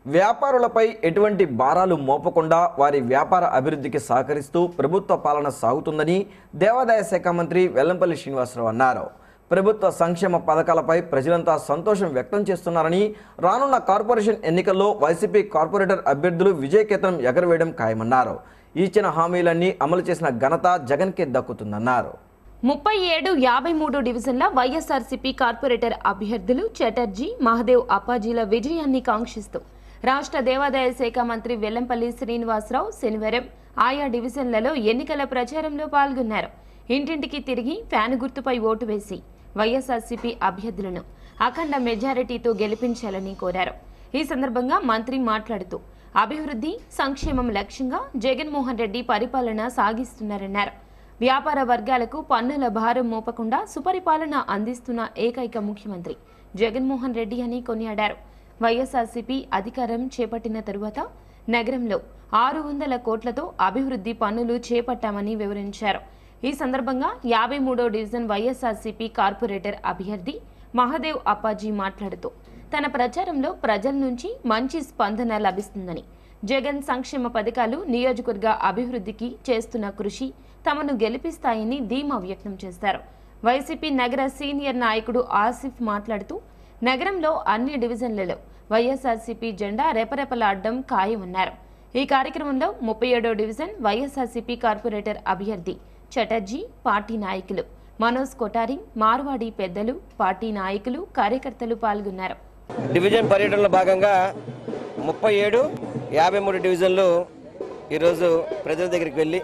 వ్యాపారులపై ఎటువంటి భారాలు మోపకుండా వారి వ్యాపార అభివృద్ధికి సహకరిస్తూ ప్రభుత్వ పాలన సాగుతుందని దేవాదాయ శాఖ మంత్రి వెల్లంపల్లి శ్రీనివాసరావు అన్నారు ప్రభుత్వ సంక్షేమ పథకాలపై ప్రజలంతా సంతోషం వ్యక్తం చేస్తున్నారని రానున్న కార్పొరేషన్ ఎన్నికల్లో వైసీపీ కార్పొరేటర్ అభ్యర్థులు విజయకేతనం ఎగరవేయడం ఖాయమన్నారు ఇచ్చిన హామీలన్నీ అమలు చేసిన ఘనత జగన్కే దక్కుతుందన్నారు ముప్పై ఏడు యాభై మూడు డివిజన్ల వైఎస్ఆర్సీపీ కార్పొరేటర్ అభ్యర్థులు చటర్జీ మహదేవ్ అప్పాజీల విజయాన్ని కాంక్షిస్తూ రాష్ట్ర దేవాదాయ శాఖ మంత్రి వెల్లంపల్లి శ్రీనివాసరావు శనివారం ఆయా డివిజన్లలో ఎన్నికల ప్రచారంలో పాల్గొన్నారు ఇంటింటికి తిరిగి ఫ్యాన్ గుర్తుపై ఓటు వేసి వైఎస్ఆర్సీపీ అభ్యర్థులను అఖండ మెజారిటీతో గెలిపించాలని కోరారు ఈ సందర్భంగా మంత్రి మాట్లాడుతూ అభివృద్ధి సంక్షేమం లక్ష్యంగా జగన్మోహన్ రెడ్డి పరిపాలన సాగిస్తున్నారన్నారు వ్యాపార వర్గాలకు పన్నుల భారం మోపకుండా సుపరిపాలన అందిస్తున్న ఏకైక ముఖ్యమంత్రి జగన్మోహన్ రెడ్డి అని కొనియాడారు వైఎస్ఆర్సీపీ అధికారం చేపట్టిన తరువాత నగరంలో ఆరు వందల కోట్లతో అభివృద్ధి పనులు చేపట్టామని వివరించారు ఈ సందర్భంగా యాభై మూడో డివిజన్ వైఎస్ఆర్సీపీ కార్పొరేటర్ అభ్యర్థి మహదేవ్ అప్పాజీ మాట్లాడుతూ తన ప్రచారంలో ప్రజల నుంచి మంచి స్పందన లభిస్తుందని జగన్ సంక్షేమ పథకాలు నియోజకవర్గ అభివృద్ధికి చేస్తున్న కృషి తమను గెలిపిస్తాయని ధీమా వ్యక్తం చేశారు వైసీపీ నగర సీనియర్ నాయకుడు ఆసిఫ్ మాట్లాడుతూ నగరంలో అన్ని డివిజన్లలో వైఎస్ఆర్సీపీ జెండా రెపరెపలాడడం ఖాయమన్నారు ఈ కార్యక్రమంలో ముప్పై ఏడో డివిజన్ వైఎస్ఆర్సీపీ కార్పొరేటర్ అభ్యర్థి చటర్జీ పార్టీ నాయకులు మనోజ్ కొటారి మార్వాడి పెద్దలు పార్టీ నాయకులు కార్యకర్తలు పాల్గొన్నారు డివిజన్ పర్యటనలో భాగంగా ముప్పై ఏడు యాభై మూడు డివిజన్లు ఈరోజు ప్రజల దగ్గరికి వెళ్ళి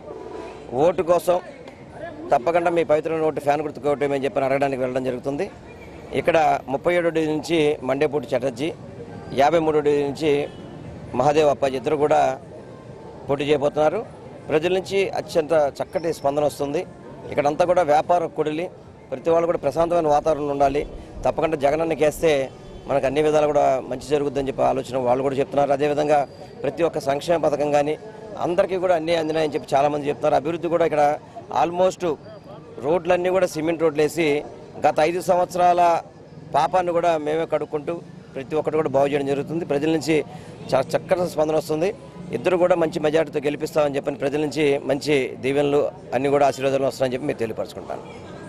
ఓటు కోసం తప్పకుండా మీ పవిత్రమైన ఓటు ఫ్యాన్ గుర్తుకు ఓటు ఏమని చెప్పని అడగడానికి వెళ్ళడం జరుగుతుంది ఇక్కడ ముప్పై ఏడు డివిజన్ నుంచి మండేపూటి చటర్జీ యాభై మూడు డివిజన్ నుంచి మహాదేవ్ అప్పాజీ ఇద్దరు కూడా పోటీ చేయబోతున్నారు ప్రజల నుంచి అత్యంత చక్కటి స్పందన వస్తుంది ఇక్కడంతా కూడా వ్యాపార కొడిలి ప్రతి వాళ్ళు కూడా ప్రశాంతమైన వాతావరణం ఉండాలి తప్పకుండా జగనన్నకి వేస్తే మనకు అన్ని విధాలు కూడా మంచి జరుగుద్దని చెప్పి ఆలోచన వాళ్ళు కూడా చెప్తున్నారు అదేవిధంగా ప్రతి ఒక్క సంక్షేమ పథకం కానీ అందరికీ కూడా అన్నీ అందినాయని చెప్పి చాలామంది చెప్తున్నారు అభివృద్ధి కూడా ఇక్కడ ఆల్మోస్ట్ రోడ్లన్నీ కూడా సిమెంట్ రోడ్లు వేసి గత ఐదు సంవత్సరాల పాపాన్ని కూడా మేమే కడుక్కుంటూ ప్రతి ఒక్కటి కూడా బాగు చేయడం జరుగుతుంది ప్రజల నుంచి చాలా చక్కటి స్పందన వస్తుంది ఇద్దరు కూడా మంచి మెజార్టీతో గెలిపిస్తామని చెప్పని ప్రజల నుంచి మంచి దీవెనలు అన్ని కూడా ఆశీర్వాదాలు వస్తాయని చెప్పి మీరు తెలియపరచుకుంటాను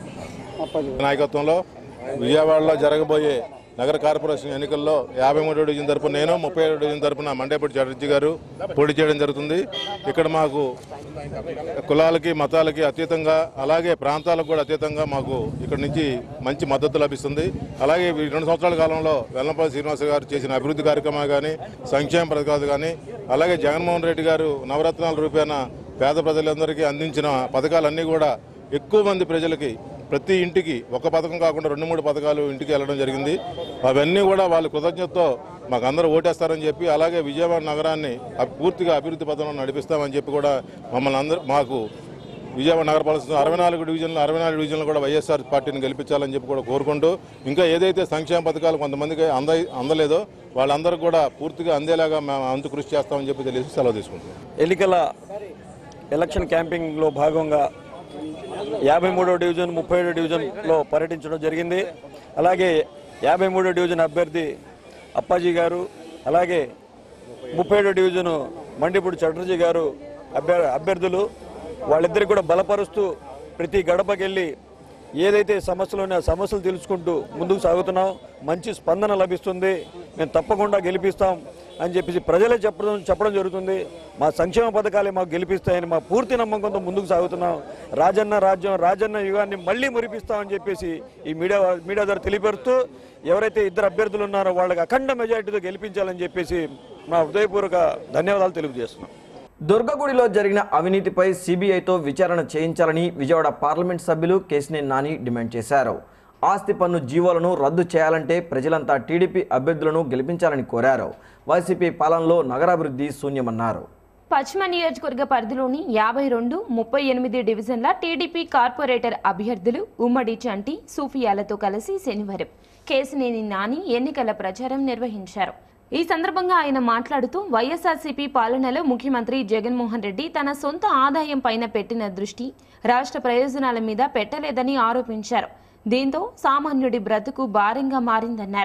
నాయకత్వంలో విజయవాడలో జరగబోయే నగర కార్పొరేషన్ ఎన్నికల్లో యాభై మూడు డివిజన్ తరపున నేను ముప్పై ఏడు డివిజన్ తరపున మండేపూడి చటర్జీ గారు పోటీ చేయడం జరుగుతుంది ఇక్కడ మాకు కులాలకి మతాలకి అతీతంగా అలాగే ప్రాంతాలకు కూడా అతీతంగా మాకు ఇక్కడ నుంచి మంచి మద్దతు లభిస్తుంది అలాగే ఈ రెండు సంవత్సరాల కాలంలో వెల్లంపల్లి శ్రీనివాస గారు చేసిన అభివృద్ధి కార్యక్రమాలు కానీ సంక్షేమ పథకాలు కానీ అలాగే జగన్మోహన్ రెడ్డి గారు నవరత్నాల రూపేణ పేద ప్రజలందరికీ అందించిన పథకాలన్నీ కూడా ఎక్కువ మంది ప్రజలకి ప్రతి ఇంటికి ఒక పథకం కాకుండా రెండు మూడు పథకాలు ఇంటికి వెళ్ళడం జరిగింది అవన్నీ కూడా వాళ్ళ కృతజ్ఞతతో మాకు అందరూ ఓటేస్తారని చెప్పి అలాగే విజయవాడ నగరాన్ని అభి- పూర్తిగా అభివృద్ధి పథంలో నడిపిస్తామని చెప్పి కూడా మమ్మల్ని అందరూ మాకు విజయవాడ నగరపాలక అరవై నాలుగు డివిజన్లు అరవై నాలుగు డివిజన్లు కూడా వైఎస్ఆర్ పార్టీని గెలిపించాలని చెప్పి కూడా కోరుకుంటూ ఇంకా ఏదైతే సంక్షేమ పథకాలు కొంతమందికి అంద అందలేదో వాళ్ళందరూ కూడా పూర్తిగా అందేలాగా మేము అంతు కృషి చేస్తామని చెప్పి తెలిసి సెలవు తీసుకుంటాం ఎన్నికల ఎలక్షన్ క్యాంపింగ్లో భాగంగా యాభై మూడో డివిజన్ ముప్పై ఏడో డివిజన్లో పర్యటించడం జరిగింది అలాగే యాభై మూడో డివిజన్ అభ్యర్థి అప్పాజీ గారు అలాగే ముప్పై ఏడో డివిజన్ మండిపూడి చటర్జీ గారు అభ్యర్ అభ్యర్థులు వాళ్ళిద్దరికి కూడా బలపరుస్తూ ప్రతి గడపకెళ్ళి ఏదైతే సమస్యలు ఉన్నాయో ఆ సమస్యలు తెలుసుకుంటూ ముందుకు సాగుతున్నాం మంచి స్పందన లభిస్తుంది మేము తప్పకుండా గెలిపిస్తాం అని చెప్పేసి ప్రజలే చెప్పడం చెప్పడం జరుగుతుంది మా సంక్షేమ పథకాలే మాకు గెలిపిస్తాయని మా పూర్తి నమ్మకంతో ముందుకు సాగుతున్నాం రాజన్న రాజ్యం రాజన్న యుగాన్ని మళ్ళీ మురిపిస్తామని చెప్పేసి ఈ మీడియా మీడియా ద్వారా తెలియపరుస్తూ ఎవరైతే ఇద్దరు అభ్యర్థులు ఉన్నారో వాళ్ళకి అఖండ మెజార్టీతో గెలిపించాలని చెప్పేసి మా హృదయపూర్వక ధన్యవాదాలు తెలియజేస్తున్నాం దుర్గగుడిలో జరిగిన అవినీతిపై సిబిఐతో విచారణ చేయించాలని విజయవాడ పార్లమెంట్ సభ్యులు కేసినేని నాని డిమాండ్ చేశారు ఆస్తి పన్ను జీవోలను రద్దు చేయాలంటే ప్రజలంతా టీడీపీ అభ్యర్థులను గెలిపించాలని కోరారు వైసీపీ పాలనలో నగరాభివృద్ధి శూన్యమన్నారు పశ్చిమ నియోజకవర్గ పరిధిలోని యాభై రెండు ముప్పై ఎనిమిది డివిజన్ల టీడీపీ కార్పొరేటర్ అభ్యర్థులు ఉమ్మడి చంటి సూఫియాలతో కలిసి శనివారం కేసినేని నాని ఎన్నికల ప్రచారం నిర్వహించారు ఈ సందర్భంగా ఆయన మాట్లాడుతూ వైఎస్ఆర్సీపీ పాలనలో ముఖ్యమంత్రి జగన్మోహన్ రెడ్డి తన సొంత ఆదాయం పైన పెట్టిన దృష్టి రాష్ట్ర ప్రయోజనాల మీద పెట్టలేదని ఆరోపించారు దీంతో సామాన్యుడి బ్రతుకు భారంగా మారిందన్నారు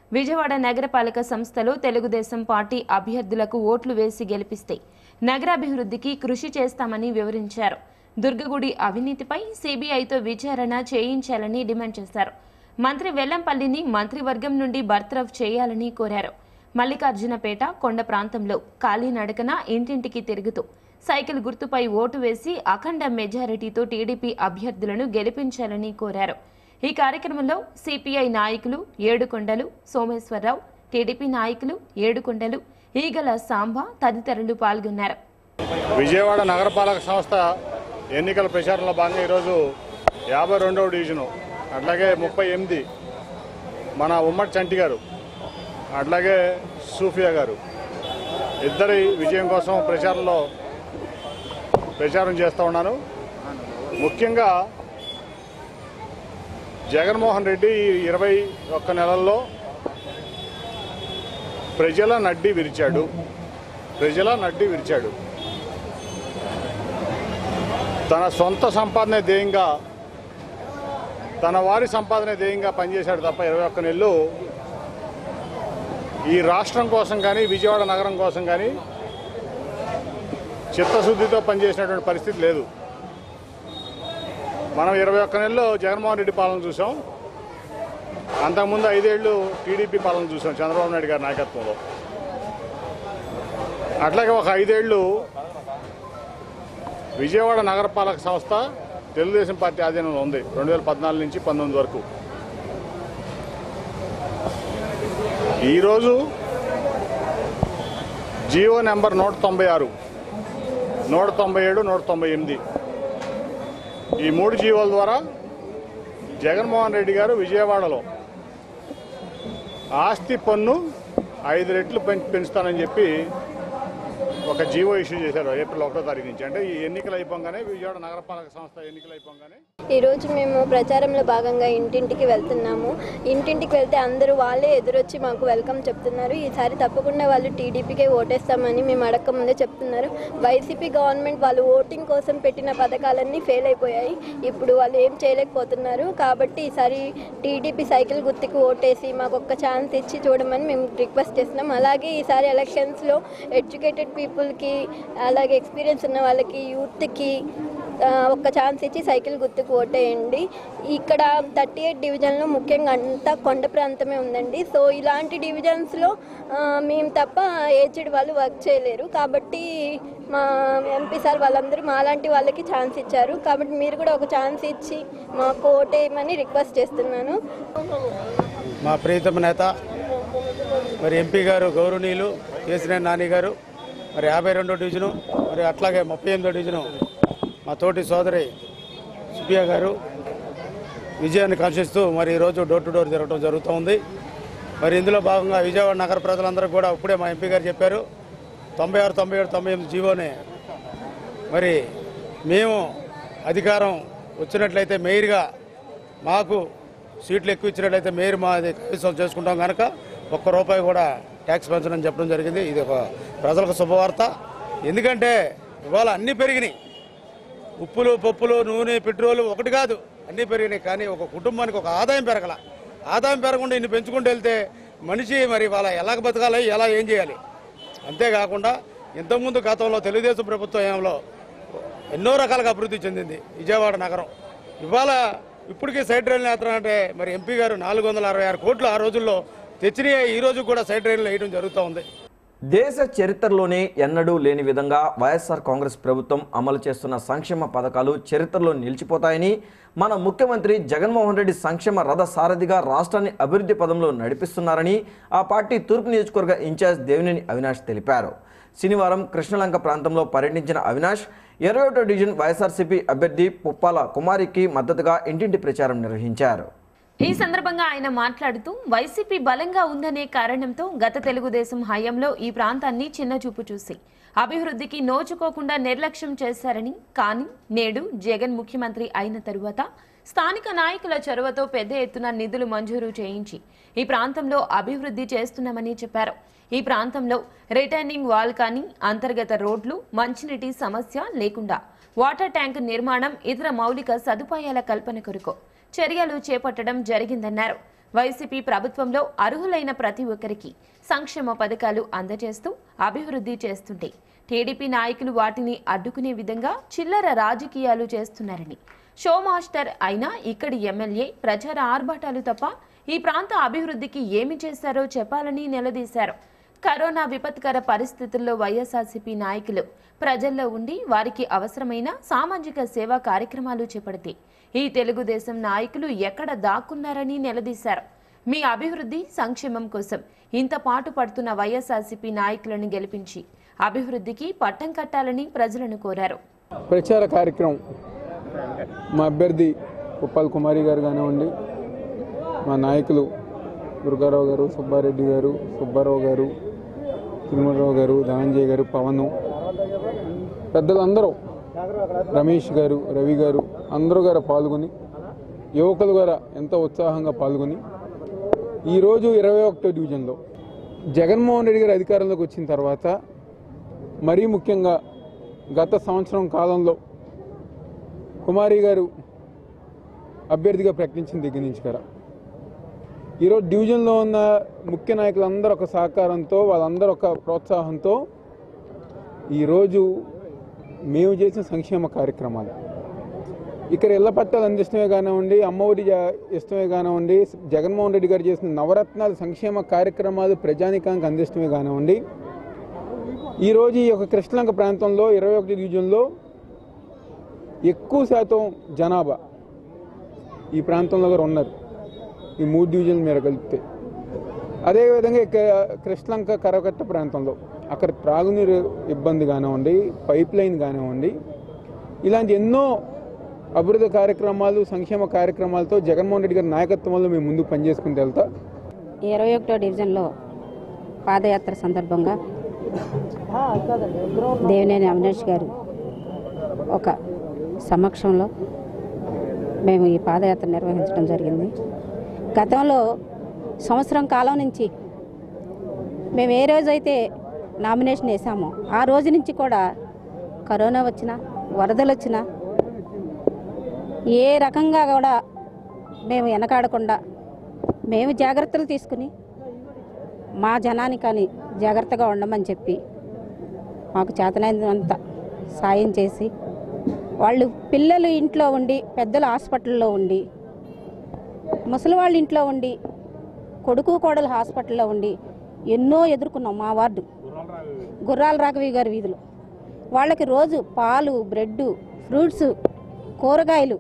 విజయవాడ నగరపాలక సంస్థలో తెలుగుదేశం పార్టీ అభ్యర్థులకు ఓట్లు వేసి గెలిపిస్తే నగరాభివృద్ధికి కృషి చేస్తామని వివరించారు దుర్గగుడి అవినీతిపై సిబిఐతో విచారణ చేయించాలని డిమాండ్ చేశారు మంత్రి వెల్లంపల్లిని మంత్రివర్గం నుండి బర్తరఫ్ చేయాలని కోరారు మల్లికార్జునపేట కొండ ప్రాంతంలో కాలినడకన ఇంటింటికి తిరుగుతూ సైకిల్ గుర్తుపై ఓటు వేసి అఖండ మెజారిటీతో టీడీపీ అభ్యర్థులను గెలిపించాలని కోరారు ఈ కార్యక్రమంలో సిపిఐ నాయకులు ఏడుకొండలు సోమేశ్వరరావు టీడీపీ నాయకులు ఏడుకొండలు ఈగల సాంబ తదితరులు పాల్గొన్నారు విజయవాడ నగరపాలక సంస్థ ఎన్నికల ప్రచారంలో భాగంగా ఈరోజు యాభై రెండవ డివిజను అట్లాగే ముప్పై ఎనిమిది మన ఉమ్మడి చంటి గారు అట్లాగే సూఫియా గారు ఇద్దరి విజయం కోసం ప్రచారంలో ప్రచారం చేస్తూ ఉన్నాను ముఖ్యంగా జగన్మోహన్ రెడ్డి ఈ ఇరవై ఒక్క నెలల్లో ప్రజల నడ్డి విరిచాడు ప్రజల నడ్డి విరిచాడు తన సొంత సంపాదన ధ్యేయంగా తన వారి సంపాదన ధ్యేయంగా పనిచేశాడు తప్ప ఇరవై ఒక్క నెలలు ఈ రాష్ట్రం కోసం కానీ విజయవాడ నగరం కోసం కానీ చిత్తశుద్ధితో పనిచేసినటువంటి పరిస్థితి లేదు మనం ఇరవై ఒక్క నెలల్లో జగన్మోహన్ రెడ్డి పాలన చూసాం అంతకుముందు ఐదేళ్లు టీడీపీ పాలన చూసాం చంద్రబాబు నాయుడు గారి నాయకత్వంలో అట్లాగే ఒక ఐదేళ్లు విజయవాడ నగరపాలక సంస్థ తెలుగుదేశం పార్టీ ఆధీనంలో ఉంది రెండు వేల పద్నాలుగు నుంచి పంతొమ్మిది వరకు ఈరోజు జియో నెంబర్ నూట తొంభై ఆరు నూట తొంభై ఏడు నూట తొంభై ఎనిమిది ఈ మూడు జీవోల ద్వారా జగన్మోహన్ రెడ్డి గారు విజయవాడలో ఆస్తి పన్ను ఐదు రెట్లు పెంచ్- పెంచుతానని చెప్పి ఒక జీవో ఇష్యూ చేశారు ఏప్రిల్ ఒకటో తారీఖు నుంచి అంటే ఈ ఎన్నికలు అయిపోగానే విజయవాడ నగరపాలక సంస్థ ఎన్నికలు అయిపోగానే ఈరోజు మేము ప్రచారంలో భాగంగా ఇంటింటికి వెళ్తున్నాము ఇంటింటికి వెళ్తే అందరూ వాళ్ళే ఎదురొచ్చి మాకు వెల్కమ్ చెప్తున్నారు ఈసారి తప్పకుండా వాళ్ళు టీడీపీకే ఓటేస్తామని మేము అడక్క ముందే చెప్తున్నారు వైసీపీ గవర్నమెంట్ వాళ్ళు ఓటింగ్ కోసం పెట్టిన పథకాలన్నీ ఫెయిల్ అయిపోయాయి ఇప్పుడు వాళ్ళు ఏం చేయలేకపోతున్నారు కాబట్టి ఈసారి టీడీపీ సైకిల్ గుర్తుకు ఓటేసి మాకు ఒక్క ఛాన్స్ ఇచ్చి చూడమని మేము రిక్వెస్ట్ చేస్తున్నాం అలాగే ఈసారి ఎలక్షన్స్లో ఎడ్యుకేటెడ్ పీపుల్కి అలాగే ఎక్స్పీరియన్స్ ఉన్న వాళ్ళకి యూత్కి ఆ, ఒక్క ఛాన్స్ ఇచ్చి సైకిల్ గుర్తుకు ఓటేయండి ఇక్కడ థర్టీ ఎయిట్ డివిజన్లో ముఖ్యంగా అంతా కొండ ప్రాంతమే ఉందండి సో ఇలాంటి డివిజన్స్లో ఆ, మేము తప్ప ఏజ్డ్ వాళ్ళు వర్క్ చేయలేరు కాబట్టి మా ఎంపీ సార్ వాళ్ళందరూ మాలాంటి వాళ్ళకి ఛాన్స్ ఇచ్చారు కాబట్టి మీరు కూడా ఒక ఛాన్స్ ఇచ్చి మాకు ఓటేయమని రిక్వెస్ట్ చేస్తున్నాను మా ప్రీతమ నేత మరి ఎంపీ గారు గౌరవనీయులు కేసీఆర్ నాని గారు మరి యాభై రెండో డివిజను మరి అట్లాగే ముప్పై ఎనిమిదో డివిజను మా తోటి సోదరి సుప్రియ గారు విజయాన్ని కాంక్షిస్తూ మరి ఈరోజు డోర్ టు డోర్ జరగడం జరుగుతూ ఉంది మరి ఇందులో భాగంగా విజయవాడ నగర ప్రజలందరూ కూడా ఇప్పుడే మా ఎంపీ గారు చెప్పారు తొంభై ఆరు తొంభై ఏడు తొంభై ఎనిమిది జీవోని మరి మేము అధికారం వచ్చినట్లయితే మేయర్గా మాకు సీట్లు ఎక్కువ ఇచ్చినట్లయితే మేయర్ మాది కైవసం చేసుకుంటాం కనుక ఒక్క రూపాయి కూడా ట్యాక్స్ పెంచడం చెప్పడం జరిగింది ఇది ఒక ప్రజలకు శుభవార్త ఎందుకంటే ఇవాళ అన్నీ పెరిగినాయి ఉప్పులు పప్పులు నూనె పెట్రోలు ఒకటి కాదు అన్నీ పెరిగినాయి కానీ ఒక కుటుంబానికి ఒక ఆదాయం పెరగల ఆదాయం పెరగకుండా ఇన్ని పెంచుకుంటూ వెళ్తే మనిషి మరి వాళ్ళ ఎలా బతకాలి ఎలా ఏం చేయాలి అంతేకాకుండా ఇంతకుముందు గతంలో తెలుగుదేశం ప్రభుత్వ హయాంలో ఎన్నో రకాలుగా అభివృద్ధి చెందింది విజయవాడ నగరం ఇవాళ ఇప్పటికీ సైడ్ రైలు యాత్ర అంటే మరి ఎంపీ గారు నాలుగు వందల అరవై ఆరు కోట్లు ఆ రోజుల్లో తెచ్చినాయి ఈ రోజు కూడా సైడ్ రైలు వేయడం జరుగుతూ ఉంది దేశ చరిత్రలోనే ఎన్నడూ లేని విధంగా వైఎస్ఆర్ కాంగ్రెస్ ప్రభుత్వం అమలు చేస్తున్న సంక్షేమ పథకాలు చరిత్రలో నిలిచిపోతాయని మన ముఖ్యమంత్రి జగన్మోహన్ రెడ్డి సంక్షేమ రథ సారథిగా రాష్ట్రాన్ని అభివృద్ధి పదంలో నడిపిస్తున్నారని ఆ పార్టీ తూర్పు నియోజకవర్గ ఇన్ఛార్జ్ దేవినేని అవినాష్ తెలిపారు శనివారం కృష్ణలంక ప్రాంతంలో పర్యటించిన అవినాష్ ఇరవై ఒకటో డివిజన్ వైఎస్ఆర్సీపీ అభ్యర్థి పుప్పాల కుమారికి మద్దతుగా ఇంటింటి ప్రచారం నిర్వహించారు ఈ సందర్భంగా ఆయన మాట్లాడుతూ వైసీపీ బలంగా ఉందనే కారణంతో గత తెలుగుదేశం హయాంలో ఈ ప్రాంతాన్ని చిన్నచూపు చూసి అభివృద్ధికి నోచుకోకుండా నిర్లక్ష్యం చేశారని కానీ నేడు జగన్ ముఖ్యమంత్రి అయిన తరువాత స్థానిక నాయకుల చొరవతో పెద్ద ఎత్తున నిధులు మంజూరు చేయించి ఈ ప్రాంతంలో అభివృద్ధి చేస్తున్నామని చెప్పారు ఈ ప్రాంతంలో రిటర్నింగ్ వాల్ కానీ అంతర్గత రోడ్లు మంచినీటి సమస్య లేకుండా వాటర్ ట్యాంక్ నిర్మాణం ఇతర మౌలిక సదుపాయాల కల్పన కొరకు చర్యలు చేపట్టడం జరిగిందన్నారు వైసీపీ ప్రభుత్వంలో అర్హులైన ప్రతి ఒక్కరికి సంక్షేమ పథకాలు అందజేస్తూ అభివృద్ధి చేస్తుంటే టీడీపీ నాయకులు వాటిని అడ్డుకునే విధంగా చిల్లర రాజకీయాలు చేస్తున్నారని షో మాస్టర్ అయిన ఇక్కడి ఎమ్మెల్యే ప్రచార ఆర్భాటాలు తప్ప ఈ ప్రాంత అభివృద్ధికి ఏమి చేశారో చెప్పాలని నిలదీశారు కరోనా విపత్కర పరిస్థితుల్లో వైఎస్ఆర్సీపీ నాయకులు ప్రజల్లో ఉండి వారికి అవసరమైన సామాజిక సేవా కార్యక్రమాలు చేపడితే ఈ తెలుగుదేశం నాయకులు ఎక్కడ దాక్కున్నారని నిలదీశారు మీ అభివృద్ధి సంక్షేమం కోసం ఇంత పాటు పడుతున్న వైఎస్ఆర్సీపీ నాయకులను గెలిపించి అభివృద్ధికి పట్టం కట్టాలని ప్రజలను కోరారు ప్రచార కార్యక్రమం మా అభ్యర్థి ఉప్పల్ కుమారి గారు కానివ్వండి మా నాయకులు దుర్గారావు గారు సుబ్బారెడ్డి గారు సుబ్బారావు గారు తిరుమలరావు గారు ధనంజయ్ గారు పవన్ పెద్దలందరూ రమేష్ గారు రవి గారు అందరూ గారు పాల్గొని యువకులు గారు ఎంతో ఉత్సాహంగా పాల్గొని ఈరోజు ఇరవై ఒకటో డివిజన్లో జగన్మోహన్ రెడ్డి గారు అధికారంలోకి వచ్చిన తర్వాత మరీ ముఖ్యంగా గత సంవత్సరం కాలంలో కుమారి గారు అభ్యర్థిగా ప్రకటించిన దగ్గర నుంచి కదా ఈరోజు డివిజన్లో ఉన్న ముఖ్య నాయకులందరూ ఒక సహకారంతో వాళ్ళందరూ ఒక ప్రోత్సాహంతో ఈరోజు మేము చేసిన సంక్షేమ కార్యక్రమాలు ఇక్కడ ఇళ్ల పట్టాలు అందిస్తమే కానివ్వండి అమ్మఒడి జా- ఇష్టమే కానివ్వండి జగన్మోహన్ రెడ్డి గారు చేసిన నవరత్నాలు సంక్షేమ కార్యక్రమాలు ప్రజానికానికి అందిస్తమే కానివ్వండి ఈరోజు ఈ యొక్క కృష్ణలంక ప్రాంతంలో ఇరవై ఒకటి డివిజన్లో ఎక్కువ శాతం జనాభా ఈ ప్రాంతంలో కూడా ఉన్నారు ఈ మూడు డివిజన్ల మీద కలిపితే అదేవిధంగా ఇక కృష్ణలంక కరకట్ట ప్రాంతంలో అక్కడ త్రాగునీరు ఇబ్బంది కానివ్వండి పైప్ లైన్ కానివ్వండి ఇలాంటి ఎన్నో అభివృద్ధి కార్యక్రమాలు సంక్షేమ కార్యక్రమాలతో జగన్మోహన్ రెడ్డి గారి నాయకత్వంలో మేము ముందుకు పనిచేసుకుంటూ వెళ్తా ఇరవై ఒకటో డివిజన్లో పాదయాత్ర సందర్భంగా దేవినేని అవినాష్ గారు ఒక సమక్షంలో మేము ఈ పాదయాత్ర నిర్వహించడం జరిగింది గతంలో సంవత్సరం కాలం నుంచి మేము ఏ రోజైతే నామినేషన్ వేసామో ఆ రోజు నుంచి కూడా కరోనా వచ్చినా వరదలు వచ్చినా ఏ రకంగా కూడా మేము వెనకాడకుండా మేము జాగ్రత్తలు తీసుకుని మా జనాన్ని కానీ జాగ్రత్తగా ఉండమని చెప్పి మాకు చేతనైనంత సాయం చేసి వాళ్ళు పిల్లలు ఇంట్లో ఉండి పెద్దలు హాస్పిటల్లో ఉండి ముసలి వాళ్ళు ఇంట్లో ఉండి కొడుకు కోడలు హాస్పిటల్లో ఉండి ఎన్నో ఎదుర్కొన్నాం మా వార్డు గుర్రాల రాఘవి గారి వీధిలో వాళ్ళకి రోజు పాలు బ్రెడ్ ఫ్రూట్స్ కూరగాయలు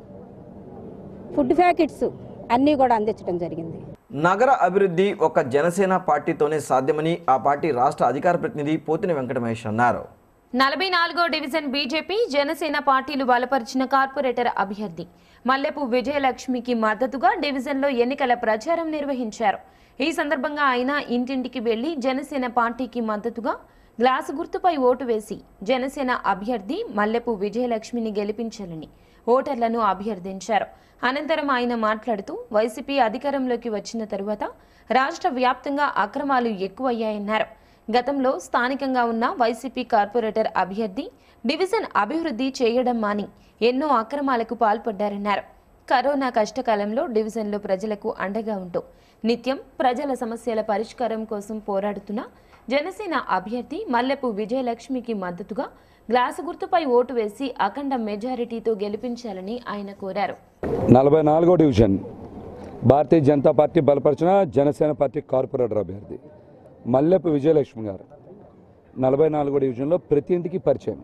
ఫుడ్ ప్యాకెట్స్ అన్నీ కూడా అందించడం జరిగింది నగర అభివృద్ధి ఒక జనసేన పార్టీతోనే సాధ్యమని ఆ పార్టీ రాష్ట్ర అధికార ప్రతినిధి పోతిన వెంకటమహేష్ అన్నారు నలభై నాలుగో డివిజన్ బీజేపీ జనసేన పార్టీలు బలపరిచిన కార్పొరేటర్ అభ్యర్థి మల్లెపు విజయలక్ష్మికి మద్దతుగా డివిజన్లో ఎన్నికల ప్రచారం నిర్వహించారు ఈ సందర్భంగా ఆయన ఇంటింటికి వెళ్లి జనసేన పార్టీకి మద్దతుగా గ్లాసు గుర్తుపై ఓటు వేసి జనసేన అభ్యర్థి మల్లెపు విజయలక్ష్మిని గెలిపించాలని ఓటర్లను అభ్యర్థించారు అనంతరం ఆయన మాట్లాడుతూ వైసీపీ అధికారంలోకి వచ్చిన తరువాత రాష్ట్ర వ్యాప్తంగా అక్రమాలు ఎక్కువయ్యాయన్నారు గతంలో స్థానికంగా ఉన్న వైసీపీ కార్పొరేటర్ అభ్యర్థి డివిజన్ అభివృద్ధి చేయడం మాని ఎన్నో అక్రమాలకు పాల్పడ్డారన్నారు కరోనా కష్టకాలంలో డివిజన్లో ప్రజలకు అండగా ఉంటూ నిత్యం ప్రజల సమస్యల పరిష్కారం కోసం పోరాడుతున్న జనసేన అభ్యర్థి మల్లెపు విజయలక్ష్మికి మద్దతుగా గ్లాసు గుర్తుపై ఓటు వేసి అఖండ మెజారిటీతో గెలిపించాలని ఆయన కోరారు నలభై నాలుగో డివిజన్ భారతీయ జనతా పార్టీ బలపరిచిన జనసేన పార్టీ కార్పొరేటర్ అభ్యర్థి మల్లెపు విజయలక్ష్మి గారు నలభై నాలుగో డివిజన్లో ప్రతి ఇంటికి పరిచయం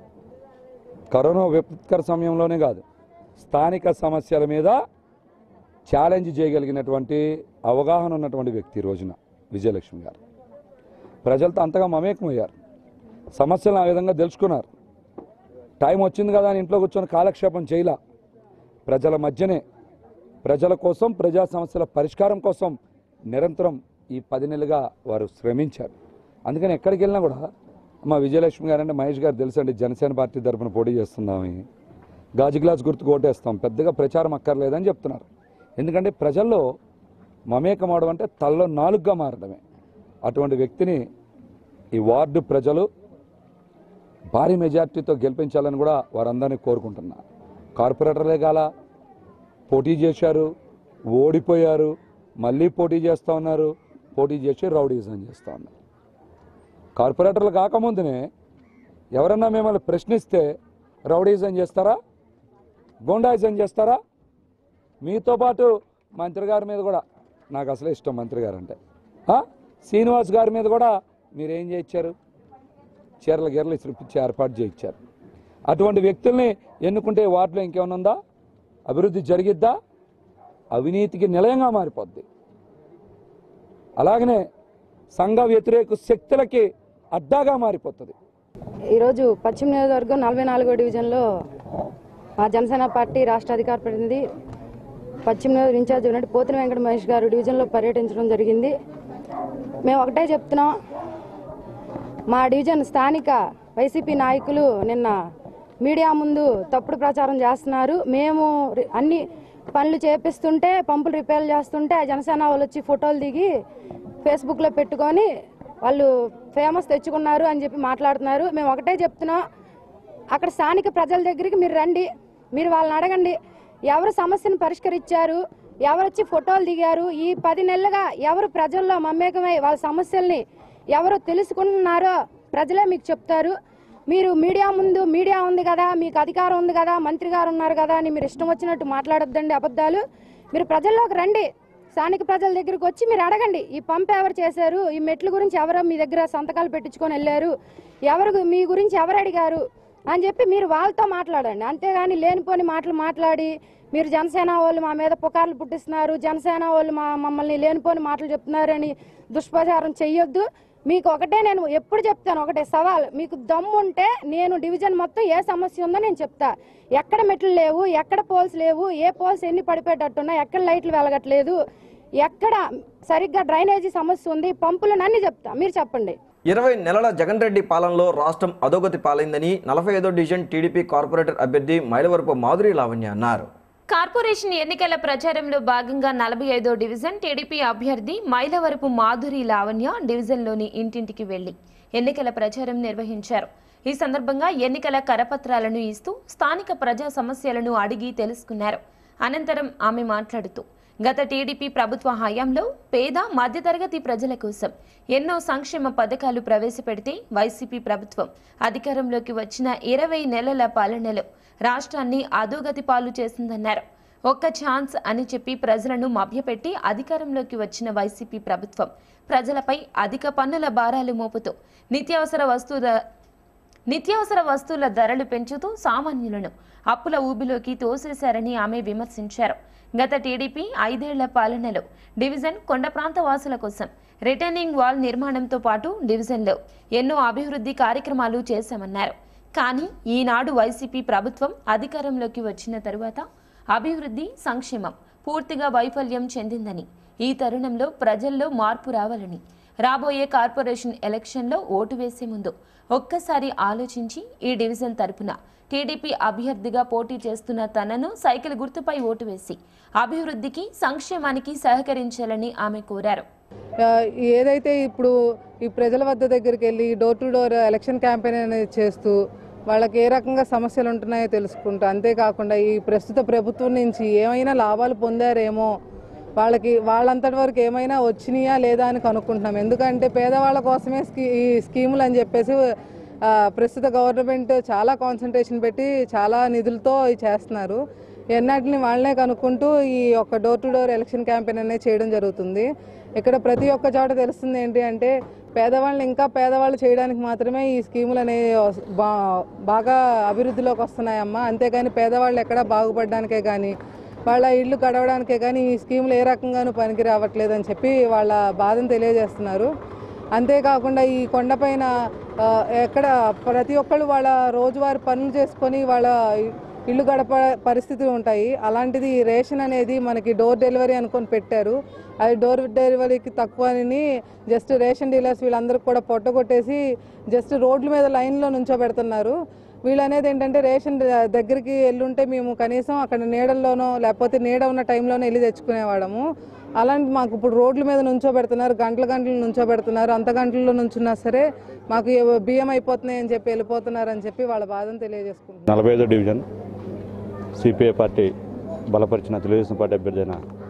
కరోనా విపత్కర సమయంలోనే కాదు స్థానిక సమస్యల మీద ఛాలెంజ్ చేయగలిగినటువంటి అవగాహన ఉన్నటువంటి వ్యక్తి ఈ రోజున విజయలక్ష్మి గారు ప్రజలతో అంతగా మమేకమయ్యారు సమస్యలను ఆ విధంగా తెలుసుకున్నారు టైం వచ్చింది కదా అని ఇంట్లో కూర్చొని కాలక్షేపం చేయలా ప్రజల మధ్యనే ప్రజల కోసం ప్రజా సమస్యల పరిష్కారం కోసం నిరంతరం ఈ పది నెలలుగా వారు శ్రమించారు అందుకని ఎక్కడికి వెళ్ళినా కూడా మా విజయలక్ష్మి గారు అంటే మహేష్ గారు తెలుసండి జనసేన పార్టీ తరఫున పోటీ చేస్తున్నామని గాజు గ్లాస్ గుర్తుకు ఓటేస్తాం పెద్దగా ప్రచారం అక్కర్లేదని చెప్తున్నారు ఎందుకంటే ప్రజల్లో మమేకం అవడం అంటే తల్లో నాలుగుగా మారడమే అటువంటి వ్యక్తిని ఈ వార్డు ప్రజలు భారీ మెజార్టీతో గెలిపించాలని కూడా వారందరినీ కోరుకుంటున్నారు కార్పొరేటర్లే కాల పోటీ చేశారు ఓడిపోయారు మళ్ళీ పోటీ చేస్తూ ఉన్నారు పోటీ చేసి రౌడీజం చేస్తూ ఉన్నారు కార్పొరేటర్లు కాకముందునే ఎవరన్నా మిమ్మల్ని ప్రశ్నిస్తే రౌడీజం చేస్తారా గోండాయిజం చేస్తారా మీతో పాటు మంత్రి గారి మీద కూడా నాకు అసలే ఇష్టం మంత్రి గారు అంటే ఆ? శ్రీనివాస్ గారి మీద కూడా మీరేం చేయించారు చీరల గీరలు ఇచ్చి ఏర్పాటు చేయించారు అటువంటి వ్యక్తుల్ని ఎన్నుకుంటే వాటిలో ఇంకేమైనా ఉందా అభివృద్ధి జరిగిద్దా అవినీతికి నిలయంగా మారిపోద్ది అలాగనే సంఘ వ్యతిరేక శక్తులకి అడ్డాగా మారిపోతుంది ఈరోజు పశ్చిమ నియోజకవర్గం నలభై నాలుగో డివిజన్లో మా జనసేన పార్టీ రాష్ట్ర అధికార ప్రతినిధి పశ్చిమ నియోజక ఇన్ఛార్జ్ ఉన్నట్టు పోతిన వెంకట మహేష్ గారు డివిజన్లో పర్యటించడం జరిగింది మేము ఒకటే చెప్తున్నాం మా డివిజన్ స్థానిక వైసీపీ నాయకులు నిన్న మీడియా ముందు తప్పుడు ప్రచారం చేస్తున్నారు మేము రి- అన్ని పనులు చేపిస్తుంటే పంపులు రిపేర్లు చేస్తుంటే ఆ జనసేన వాళ్ళు వచ్చి ఫోటోలు దిగి ఫేస్బుక్లో పెట్టుకొని వాళ్ళు ఫేమస్ తెచ్చుకున్నారు అని చెప్పి మాట్లాడుతున్నారు మేము ఒకటే చెప్తున్నాం అక్కడ స్థానిక ప్రజల దగ్గరికి మీరు రండి మీరు వాళ్ళని అడగండి ఎవరు సమస్యను పరిష్కరించారు ఎవరు వచ్చి ఫోటోలు దిగారు ఈ పది నెలలుగా ఎవరు ప్రజల్లో మమేకమై వాళ్ళ సమస్యల్ని ఎవరు తెలుసుకుంటున్నారో ప్రజలే మీకు చెప్తారు మీరు మీడియా ముందు మీడియా ఉంది కదా మీకు అధికారం ఉంది కదా మంత్రి గారు ఉన్నారు కదా అని మీరు ఇష్టం వచ్చినట్టు మాట్లాడొద్దండి అబద్ధాలు మీరు ప్రజల్లోకి రండి స్థానిక ప్రజల దగ్గరికి వచ్చి మీరు అడగండి ఈ పంప్ ఎవరు చేశారు ఈ మెట్ల గురించి ఎవరో మీ దగ్గర సంతకాలు పెట్టించుకొని వెళ్ళారు ఎవరు మీ గురించి ఎవరు అడిగారు అని చెప్పి మీరు వాళ్ళతో మాట్లాడండి అంతేగాని లేనిపోని మాటలు మాట్లాడి మీరు జనసేన వాళ్ళు మా మీద పుకార్లు పుట్టిస్తున్నారు జనసేన వాళ్ళు మా మమ్మల్ని లేనిపోని మాటలు చెప్తున్నారని దుష్ప్రచారం చెయ్యొద్దు మీకు ఒకటే నేను ఎప్పుడు చెప్తాను ఒకటే సవాల్ మీకు దమ్ము ఉంటే నేను డివిజన్ మొత్తం ఏ సమస్య ఉందో నేను చెప్తా ఎక్కడ మెట్లు లేవు ఎక్కడ పోల్స్ లేవు ఏ పోల్స్ ఎన్ని పడిపోయేటట్టున్నా ఎక్కడ లైట్లు వెలగట్లేదు ఎక్కడ సరిగ్గా డ్రైనేజీ సమస్య ఉంది పంపులు అన్ని చెప్తా మీరు చెప్పండి ఇరవై నెలల జగన్ రెడ్డి పాలనలో రాష్ట్రం అధోగతి పాలైందని నలభై ఐదో డివిజన్ టీడీపీ కార్పొరేటర్ అభ్యర్థి మైలవరపు మాధురి లావణ్య అన్నారు కార్పొరేషన్ ఎన్నికల ప్రచారంలో భాగంగా నలభై ఐదో డివిజన్ టీడీపీ అభ్యర్థి మైలవరపు మాధురి లావణ్య డివిజన్లోని ఇంటింటికి వెళ్లి ఎన్నికల ప్రచారం నిర్వహించారు ఈ సందర్భంగా ఎన్నికల కరపత్రాలను ఇస్తూ స్థానిక ప్రజా సమస్యలను అడిగి తెలుసుకున్నారు అనంతరం ఆమె మాట్లాడుతూ గత టీడీపీ ప్రభుత్వ హయాంలో పేద మధ్యతరగతి ప్రజల కోసం ఎన్నో సంక్షేమ పథకాలు ప్రవేశపెడితే వైసీపీ ప్రభుత్వం అధికారంలోకి వచ్చిన ఇరవై నెలల పాలనలో రాష్ట్రాన్ని అధోగతి పాలు చేసిందన్నారు ఒక్క ఛాన్స్ అని చెప్పి ప్రజలను మభ్యపెట్టి అధికారంలోకి వచ్చిన వైసీపీ ప్రభుత్వం ప్రజలపై అధిక పన్నుల భారాలు మోపుతూ నిత్యావసర వస్తువుల నిత్యావసర వస్తువుల ధరలు పెంచుతూ సామాన్యులను అప్పుల ఊబిలోకి తోసేశారని ఆమె విమర్శించారు గత టీడీపీ ఐదేళ్ల పాలనలో డివిజన్ కొండ ప్రాంత వాసుల కోసం రిటర్నింగ్ వాల్ నిర్మాణంతో పాటు డివిజన్లో ఎన్నో అభివృద్ధి కార్యక్రమాలు చేశామన్నారు కానీ ఈనాడు వైసీపీ ప్రభుత్వం అధికారంలోకి వచ్చిన తరువాత అభివృద్ధి సంక్షేమం పూర్తిగా వైఫల్యం చెందిందని ఈ తరుణంలో ప్రజల్లో మార్పు రావాలని రాబోయే కార్పొరేషన్ ఎలక్షన్లో ఓటు వేసే ముందు ఒక్కసారి ఆలోచించి ఈ డివిజన్ తరపున టీడీపీ అభ్యర్థిగా పోటీ చేస్తున్న తనను సైకిల్ గుర్తుపై ఓటు వేసి అభివృద్ధికి సంక్షేమానికి సహకరించాలని ఆమె కోరారు ఆ, ఏదైతే ఇప్పుడు ఈ ప్రజల వద్ద దగ్గరికి వెళ్ళి door to door election campaign అనేది చేస్తూ వాళ్ళకి ఏ రకంగా సమస్యలు ఉంటున్నాయో తెలుసుకుంటూ అంతేకాకుండా ఈ ప్రస్తుత ప్రభుత్వం నుంచి ఏమైనా లాభాలు పొందారేమో వాళ్ళకి వాళ్ళంతటి వరకు ఏమైనా వచ్చినాయా లేదా అని కనుక్కుంటున్నాం ఎందుకంటే పేదవాళ్ళ కోసమే స్కీ ఈ స్కీములు అని చెప్పేసి ఆ, ప్రస్తుత గవర్నమెంట్ చాలా కాన్సన్ట్రేషన్ పెట్టి చాలా నిధులతో ఇవి చేస్తున్నారు ఎన్నటిని వాళ్ళనే కనుక్కుంటూ ఈ యొక్క door to door election campaign అనేది చేయడం జరుగుతుంది ఇక్కడ ప్రతి ఒక్క చోట తెలుస్తుంది ఏంటి అంటే పేదవాళ్ళని ఇంకా పేదవాళ్ళు చేయడానికి మాత్రమే ఈ స్కీములు అనేవి వస్- బా బాగా అభివృద్ధిలోకి వస్తున్నాయమ్మా అంతేగాని పేదవాళ్ళు ఎక్కడ బాగుపడడానికే కానీ వాళ్ళ ఇల్లు గడవడానికే కానీ ఈ స్కీములు ఏ రకంగానూ పనికి రావట్లేదు అని చెప్పి వాళ్ళ బాధను తెలియజేస్తున్నారు అంతేకాకుండా ఈ కొండపైన ఆ, ఎక్కడ ప్రతి ఒక్కళ్ళు వాళ్ళ రోజువారి పనులు చేసుకొని వాళ్ళ ఇల్లు గడప పరిస్థితులు ఉంటాయి అలాంటిది ఈ రేషన్ అనేది మనకి డోర్ డెలివరీ అనుకొని పెట్టారు అది డోర్ డెలివరీకి తక్కువ అని జస్ట్ రేషన్ డీలర్స్ వీళ్ళందరికీ కూడా పొట్టగొట్టేసి జస్ట్ రోడ్ల మీద లైన్లో నుంచోబెడుతున్నారు వీళ్ళు అనేది ఏంటంటే రేషన్ ద- దగ్గరికి వెళ్ళుంటే మేము కనీసం అక్కడ నీడల్లోనో లేకపోతే నీడ ఉన్న టైంలోనే వెళ్ళి తెచ్చుకునేవాళ్ళము అలాంటి మాకు ఇప్పుడు రోడ్ల మీద నుంచోబెడుతున్నారు గంటల గంటలు నుంచోబెడుతున్నారు అంత గంటల్లో నుంచున్నా సరే మాకు ఏ- బియ్యం అయిపోతున్నాయి అని చెప్పి వెళ్ళిపోతున్నారు అని చెప్పి వాళ్ళ బాధను తెలియజేసుకుంటున్నారు నలభై ఐదో డివిజన్ సిపిఐ పార్టీ బలపరిచిన తెలుగుదేశం పార్టీ అభ్యర్థి అయిన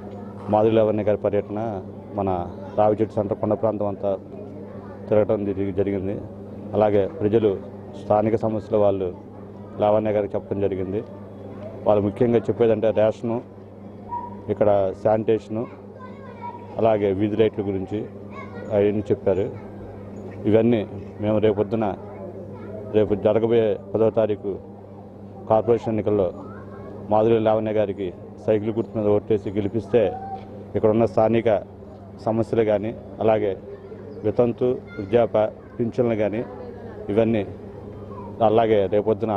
మాధురి లావణ్య గారి పర్యటన మన రావిచెట్టు సెంటర్ కొండ ప్రాంతం అంతా తిరగటం జరిగి- జరిగింది అలాగే ప్రజలు స్థానిక సమస్యల వాళ్ళు లావణ్య గారికి చెప్పడం జరిగింది వాళ్ళు ముఖ్యంగా చెప్పేదంటే రేషను ఇక్కడ శానిటేషను అలాగే వీధి లైట్ల గురించి అవన్నీ చెప్పారు ఇవన్నీ మేము రేపొద్దున రేపు జరగబోయే పదవ తారీఖు కార్పొరేషన్ ఎన్నికల్లో మాధురి లావణ్య గారికి సైకిల్ గుర్తు మీద ఓటేసి గెలిపిస్తే ఇక్కడ ఉన్న స్థానిక సమస్యలు కానీ అలాగే వితంతు వృద్ధాప పింఛన్లు కానీ ఇవన్నీ అలాగే రేపొద్దున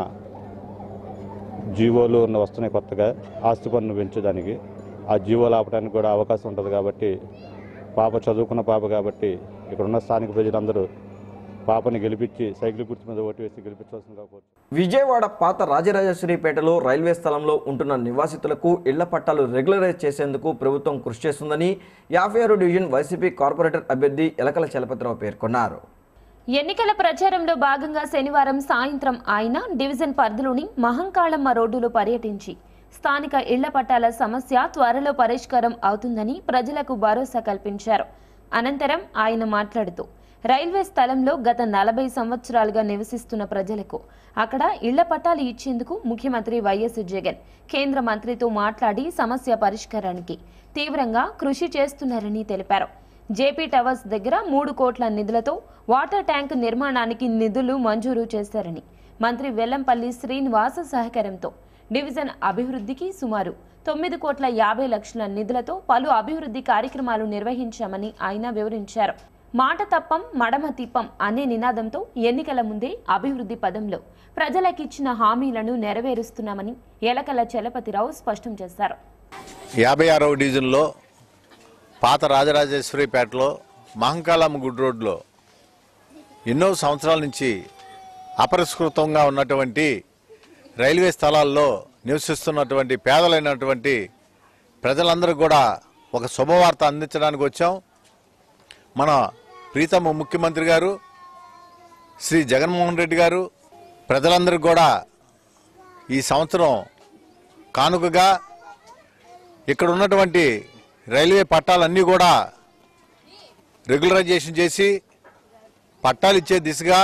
జీవోలు ఉన్న వస్తున్నాయి కొత్తగా ఆస్తి పన్ను పెంచేదానికి ఆ జీవోలు ఆపడానికి కూడా అవకాశం ఉంటుంది కాబట్టి పాప చదువుకున్న పాప కాబట్టి ఇక్కడ ఉన్న స్థానిక ప్రజలందరూ పాపని గెలిపించి సైకిల్ గుర్తు మీద ఓటు వేసి గెలిపించవలసిందిగా కోరుతున్నాను. విజయవాడ పాత రాజరాజేశ్వరిపేటలో రైల్వే స్థలంలో ఉంటున్న నివాసితులకు ఇళ్ల పట్టాలు రెగ్యులరైజ్ చేసేందుకు ప్రభుత్వం కృషి చేస్తుందని యాభై ఆరు డివిజన్ వైసీపీ కార్పొరేటర్ అభ్యర్థి ఎలకల చలపతిరావు పేర్కొన్నారు ఎన్నికల ప్రచారంలో భాగంగా శనివారం సాయంత్రం ఆయన డివిజన్ పరిధిలోని మహంకాళమ్మ రోడ్డులో పర్యటించి స్థానిక ఇళ్ల పట్టాల సమస్య త్వరలో పరిష్కారం అవుతుందని ప్రజలకు భరోసా కల్పించారు అనంతరం ఆయన మాట్లాడుతూ రైల్వే స్థలంలో గత నలభై సంవత్సరాలుగా నివసిస్తున్న ప్రజలకు అక్కడ ఇళ్ల పట్టాలు ఇచ్చేందుకు ముఖ్యమంత్రి వైఎస్ జగన్ కేంద్ర మంత్రితో మాట్లాడి సమస్య పరిష్కారానికి తీవ్రంగా కృషి చేస్తున్నారని తెలిపారు జేపీ టవర్స్ దగ్గర మూడు కోట్ల నిధులతో వాటర్ ట్యాంక్ నిర్మాణానికి నిధులు మంజూరు చేశారని మంత్రి వెల్లంపల్లి శ్రీనివాస సహకారంతో డివిజన్ అభివృద్ధికి సుమారు తొమ్మిది కోట్ల యాభై లక్షల నిధులతో పలు అభివృద్ధి కార్యక్రమాలు నిర్వహించామని ఆయన వివరించారు మాట తప్పం మడమ తిప్పం అనే నినాదంతో ఎన్నికల ముందే అభివృద్ధి పదంలో ప్రజలకిచ్చిన హామీలను నెరవేరుస్తున్నామని ఎలకల చలపతిరావు స్పష్టం చేశారు యాభై ఆరవ డివిజన్లో పాత రాజరాజేశ్వరిపేటలో మహంకాళమ్మ గుడ్ రోడ్లో ఎన్నో సంవత్సరాల నుంచి అపరిష్కృతంగా ఉన్నటువంటి రైల్వే స్థలాల్లో నివసిస్తున్నటువంటి పేదలైనటువంటి ప్రజలందరూ కూడా ఒక శుభవార్త అందించడానికి వచ్చాం మన ప్రీతమ ముఖ్యమంత్రి గారు శ్రీ జగన్మోహన్ రెడ్డి గారు ప్రజలందరికీ కూడా ఈ సంవత్సరం కానుకగా ఇక్కడ ఉన్నటువంటి రైల్వే పట్టాలన్నీ కూడా రెగ్యులరైజేషన్ చేసి పట్టాలు ఇచ్చే దిశగా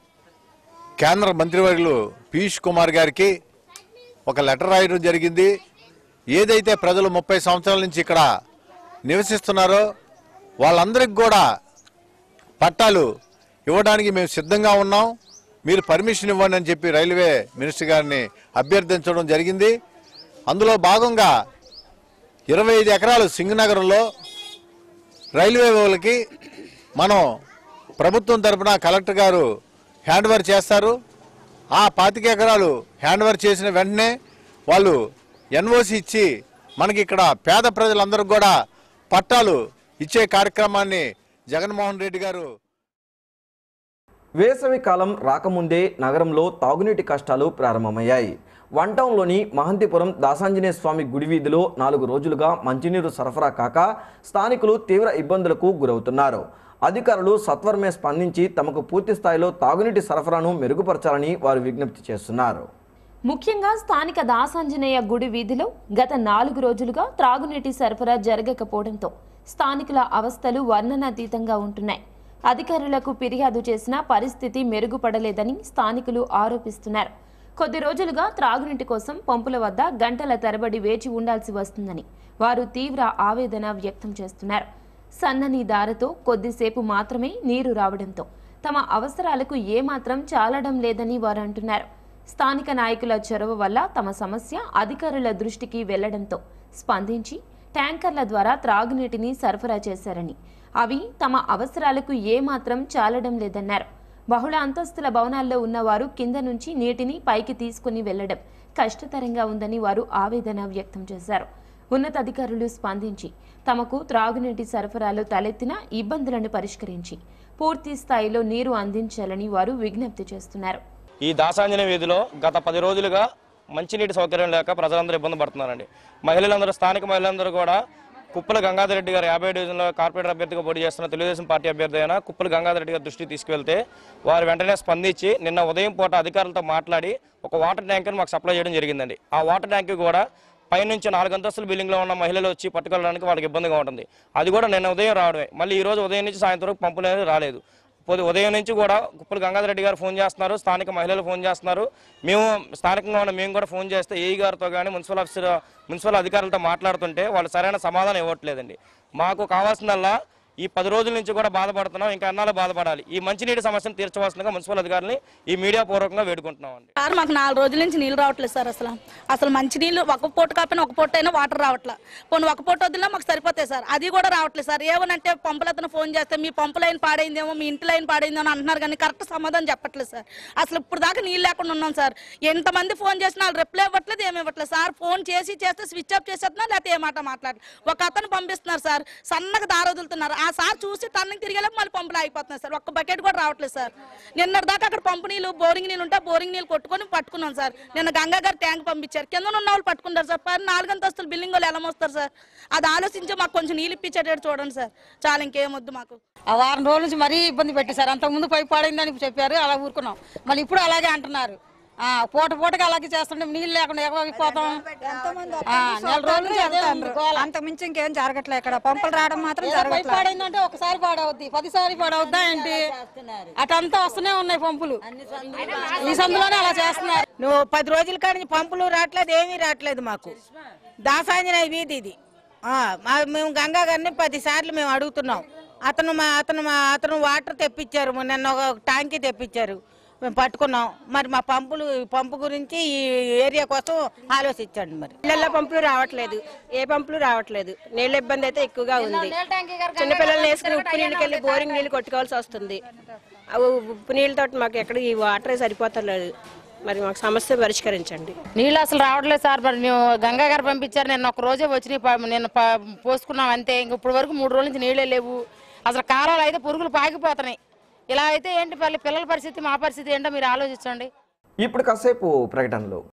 కేంద్ర మంత్రివర్యులు పీయూష్ కుమార్ గారికి ఒక లెటర్ రాయడం జరిగింది ఏదైతే ప్రజలు ముప్పై సంవత్సరాల నుంచి ఇక్కడ నివసిస్తున్నారో వాళ్ళందరికీ కూడా పట్టాలు ఇవ్వడానికి మేము సిద్ధంగా ఉన్నాం మీరు పర్మిషన్ ఇవ్వండి అని చెప్పి రైల్వే మినిస్టర్ గారిని అభ్యర్థించడం జరిగింది అందులో భాగంగా ఇరవై ఐదు ఎకరాలు సింగనగరంలో రైల్వే వాళ్ళకి మనం ప్రభుత్వం తరపున కలెక్టర్ గారు హ్యాండ్ ఓవర్ చేస్తారు ఆ పాతిక ఎకరాలు హ్యాండ్ ఓవర్ చేసిన వెంటనే వాళ్ళు ఎన్ఓసి ఇచ్చి మనకి ఇక్కడ పేద ప్రజలందరికీ కూడా పట్టాలు ఇచ్చే కార్యక్రమాన్ని జగన్మోహన్ రెడ్డి గారు వేసవి కాలం రాకముందే నగరంలో తాగునీటి కష్టాలు ప్రారంభమయ్యాయి వన్ టౌన్లోని మహంతిపురం దాసాంజనేయ స్వామి గుడి వీధిలో నాలుగు రోజులుగా మంచినీరు సరఫరా కాక స్థానికులు తీవ్ర ఇబ్బందులకు గురవుతున్నారు అధికారులు సత్వరమే స్పందించి తమకు పూర్తి స్థాయిలో తాగునీటి సరఫరాను మెరుగుపరచాలని వారు విజ్ఞప్తి చేస్తున్నారు ముఖ్యంగా స్థానిక దాసాంజనేయ గుడి వీధిలో గత నాలుగు రోజులుగా త్రాగునీటి సరఫరా జరగకపోవడంతో స్థానికుల అవస్థలు వర్ణనాతీతంగా ఉంటున్నాయి అధికారులకు ఫిర్యాదు చేసినా పరిస్థితి మెరుగుపడలేదని స్థానికులు ఆరోపిస్తున్నారు కొద్ది రోజులుగా త్రాగునీటి కోసం పంపుల వద్ద గంటల తరబడి వేచి ఉండాల్సి వస్తుందని వారు తీవ్ర ఆవేదన వ్యక్తం చేస్తున్నారు సన్నని దారతో కొద్దిసేపు మాత్రమే నీరు రావడంతో తమ అవసరాలకు ఏమాత్రం చాలడం లేదని వారు అంటున్నారు స్థానిక నాయకుల చొరవ వల్ల తమ సమస్య అధికారుల దృష్టికి వెళ్లడంతో స్పందించి ట్యాంకర్ల ద్వారా త్రాగునీటిని సరఫరా చేశారని అవి తమ అవసరాలకు ఏమాత్రం చాలడం లేదన్నారు బహుళ అంతస్తుల భవనాల్లో ఉన్నవారు కింద నుంచి నీటిని పైకి తీసుకుని వెళ్లడం కష్టతరంగా ఉందని వారు ఆవేదన వ్యక్తం చేశారు ఉన్నతాధికారులు స్పందించి తమకు త్రాగునీటి సరఫరాలో తలెత్తిన ఇబ్బందులను పరిష్కరించి పూర్తి స్థాయిలో నీరు అందించాలని వారు విజ్ఞప్తి చేస్తున్నారు ఈ దాసాంజనేయ వీధిలో గత పది రోజులుగా మంచినీటి సౌకర్యం లేక ప్రజలందరూ ఇబ్బంది పడుతున్నారండి మహిళలందరూ స్థానిక మహిళలందరూ కూడా కుప్పల గంగాధర్ రెడ్డి గారు యాభై డివిజన్లో కార్పొరేటర్ అభ్యర్థిగా పోటీ చేస్తున్న తెలుగుదేశం పార్టీ అభ్యర్థి అయిన కుప్పల గంగాధర్ రెడ్డి గారి దృష్టికి తీసుకువెళ్తే వారు వెంటనే స్పందించి నిన్న ఉదయం పూట అధికారులతో మాట్లాడి ఒక వాటర్ ట్యాంకర్ మాకు సప్లై చేయడం జరిగిందండి ఆ వాటర్ ట్యాంక్ కూడా పైనుంచి నాలుగు అంతస్తుల బిల్డింగ్లో ఉన్న మహిళలు వచ్చి పట్టుకెళ్ళడానికి వాళ్ళకి ఇబ్బందిగా ఉంటుంది అది కూడా నిన్న ఉదయం రావడమే మళ్ళీ ఈ రోజు ఉదయం నుంచి సాయంత్రం వరకు పంపులు అనేది రాలేదు పొద్దు ఉదయం నుంచి కూడా కుప్పల గంగాధర్ రెడ్డి గారు ఫోన్ చేస్తున్నారు స్థానిక మహిళలు ఫోన్ చేస్తున్నారు మేము స్థానికంగా ఉన్న మేము కూడా ఫోన్ చేస్తే ఏఈ గారితో కానీ మున్సిపల్ ఆఫీసర్ మున్సిపల్ అధికారులతో మాట్లాడుతుంటే వాళ్ళు సరైన సమాధానం ఇవ్వట్లేదండి మాకు కావాల్సిందల్లా ఈ పది రోజుల నుంచి కూడా బాధపడుతున్నాం ఇంకా అన్నాళ్ళు బాధపడాలి ఈ మంచినీటి సమస్యను తీర్చవలసిందిగా మున్సిపల్ అధికారులని ఈ మీడియా పూర్వకంగా వేడుకుంటున్నాం అండి సార్ మాకు నాలుగు రోజుల నుంచి నీళ్ళు రావట్లేదు సార్ అసలు అసలు మంచి నీళ్ళు ఒక పూట కాకపోయినా ఒక పూట అయినా వాటర్ రావట్లే పోనీ ఒక పూట వదిలినా మాకు సరిపోతాయి సార్ అది కూడా రావట్లేదు సార్ ఏమనంటే పంపుల అతను ఫోన్ చేస్తే మీ పంపు లైన్ పాడైందేమో మీ ఇంటి లైన్ పాడైందేమో అని అంటున్నారు కానీ కరెక్ట్ సమాధానం చెప్పట్లేదు సార్ అసలు ఇప్పుడు దాకా నీళ్ళు లేకుండా ఉన్నాం సార్ ఎంతమంది ఫోన్ చేసినా వాళ్ళు రిప్లై ఇవ్వట్లేదు ఏమి ఇవ్వట్లేదు సార్ ఫోన్ చేసి చేస్తే స్విచ్ ఆఫ్ చేసేస్తున్నారు లేకపోతే ఏ మాట మాట్లాడలేదు ఒక అతను పంపిస్తున్నారు సార్ సన్నగా దారి వదులుతున్నారు ఆ సార్ చూసి టన్నుకి తిరిగేలా మళ్ళీ పంపులు ఆగిపోతున్నాయి సార్ ఒక్క బకెట్ కూడా రావట్లేదు సార్ నిన్నటి దాకా అక్కడ పంపు నీళ్ళు బోరింగ్ నీళ్ళు ఉంటే బోరింగ్ నీళ్ళు కొట్టుకొని పట్టుకున్నాం సార్ నిన్న గంగా గారు ట్యాంక్ పంపించారు కింద ఉన్న వాళ్ళు పట్టుకుంటారు సార్ పైన నాలుగు అంతస్తులు బిల్డింగ్ వాళ్ళు ఎలా మోస్తారు సార్ అది ఆలోచించి మాకు కొంచెం నీళ్ళు ఇప్పించేటట్టు చూడండి సార్ చాలా ఇంకేం వద్దు మాకు ఆ వారం రోజుల నుంచి మరీ ఇబ్బంది పెట్టేశారు అంతకుముందు పై పాడైందని చెప్పారు అలా ఊరుకున్నాం మళ్ళీ ఇప్పుడు అలాగే అంటున్నారు ఆ పూట పూటకి అలాగే చేస్తుంటే నీళ్ళు లేకుండా ఎగవగిపోతాం ఆ, నెల రోజుల నుంచి అదే ఉంది గోల. అంత మించి ఇంకేం జరగట్లే ఇక్కడ పంపులు రావడం మాత్రం ఏదో పై జరగట్లేదు పాడైందంటే ఒకసారి పాడవుద్ది పదిసారి పాడవుద్దా ఏంటి అటంతా వస్తూనే ఉన్నాయి పంపులు ఈ సందులోనే అలా చేస్తున్నారు నువ్వు పది రోజుల కాడి నుంచి పంపులు రావట్లేదు ఏమీ రావట్లేదు మాకు దాసాంజనేయ వీధి ఇది ఆ, మా- మేము గంగా గారిని పది సార్లు మేము అడుగుతున్నాం అతను మా అతను మా అతను వాటర్ తెప్పించారు నిన్న ఒక ట్యాంకీ తెప్పించారు మేము పట్టుకున్నాం మరి మా పంపులు పంపు గురించి ఈ ఏరియా కోసం ఆలోచించండి మరి ఇళ్లలో పంపులు రావట్లేదు ఏ పంపులు రావట్లేదు నీళ్ళ ఇబ్బంది అయితే ఎక్కువగా ఉంది చిన్నపిల్లల్ని వేసుకుని ఉప్పు నీళ్ళకి వెళ్ళి బోరింగ్ నీళ్ళు కొట్టుకోవాల్సి వస్తుంది ఆ ఉప్పు నీళ్ళతో మాకు ఎక్కడ ఈ వాటరే సరిపోతలేదు మరి మాకు సమస్య పరిష్కరించండి నీళ్ళు అసలు రావట్లేదు సార్ మరి మేము గంగా గారు పంపించారు నిన్న ఒక రోజే వచ్చినాయి ప- నిన్న ప- పోసుకున్నాం అంతే ఇంక ఇప్పుడు వరకు మూడు రోజుల నుంచి నీళ్ళే లేవు అసలు కాలాలు అయితే పురుగులు పాకిపోతున్నాయి ఇలా అయితే ఏంటి పల్లె పిల్లల పరిస్థితి మా పరిస్థితి ఏంటో మీరు ఆలోచించండి ఇప్పుడు కాసేపు ప్రకటనలు